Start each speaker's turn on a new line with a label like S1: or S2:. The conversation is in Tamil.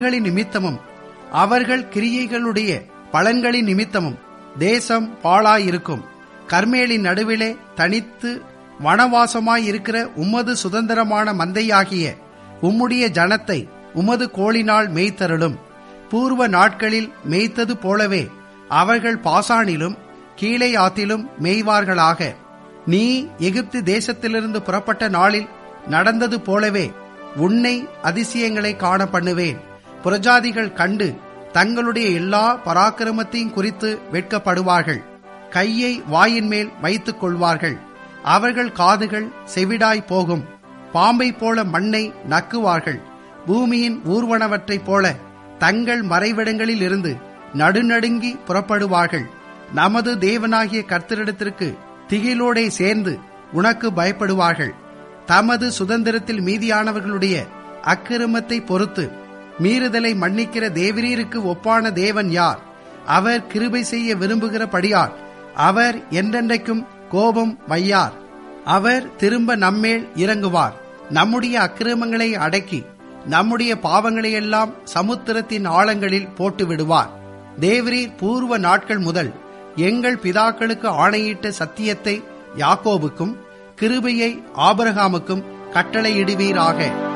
S1: கிரியைகளின் நிமித்தமும் அவர்கள் கிரியைகளுடைய பலன்களின் நிமித்தமும் தேசம் பாழாயிருக்கும் கர்மேலின் நடுவிலே தனித்து வனவாசமாயிருக்கிற உமது சுதந்திரமான மந்தையாகிய உம்முடைய ஜனத்தை உமது கோளினால் மேய்த்தருளும் பூர்வ நாட்களில் மேய்த்தது போலவே அவர்கள் பாசானிலும் கீழே ஆத்திலும் மேய்வார்களாக நீ எகிப்து தேசத்திலிருந்து புறப்பட்ட நாளில் நடந்தது போலவே உன்னை அதிசயங்களை காண பண்ணுவேன் புரஜாதிகள் கண்டு தங்களுடைய எல்லா பராக்கிரமத்தையும் குறித்து வெட்கப்படுவார்கள் கையை வாயின் மேல் வைத்துக் கொள்வார்கள் அவர்கள் காதுகள் செவிடாய் போகும் பாம்பை போல மண்ணை நக்குவார்கள் பூமியின் ஊர்வனவற்றைப் போல தங்கள் மறைவிடங்களில் இருந்து நடுநடுங்கி புறப்படுவார்கள் நமது தேவனாகிய கர்த்தரிடத்திற்கு திகிலோடே சேர்ந்து உனக்கு பயப்படுவார்கள் தமது சுதந்திரத்தில் மீதியானவர்களுடைய அக்கிரமத்தை பொறுத்து மீறுதலை மன்னிக்கிற தேவரீருக்கு ஒப்பான தேவன் யார் அவர் கிருபை செய்ய விரும்புகிறபடியால் அவர் என்றென்றைக்கும் கோபம் வையார் அவர் திரும்ப நம்மேல் இறங்குவார் நம்முடைய அக்கிரமங்களை அடக்கி நம்முடைய பாவங்களையெல்லாம் சமுத்திரத்தின் ஆழங்களில் போட்டு விடுவார் தேவரீர் பூர்வ நாட்கள் முதல் எங்கள் பிதாக்களுக்கு ஆணையிட்ட சத்தியத்தை யாக்கோபுக்கும் கிருபையை ஆபரகாமுக்கும் கட்டளையிடுவீராக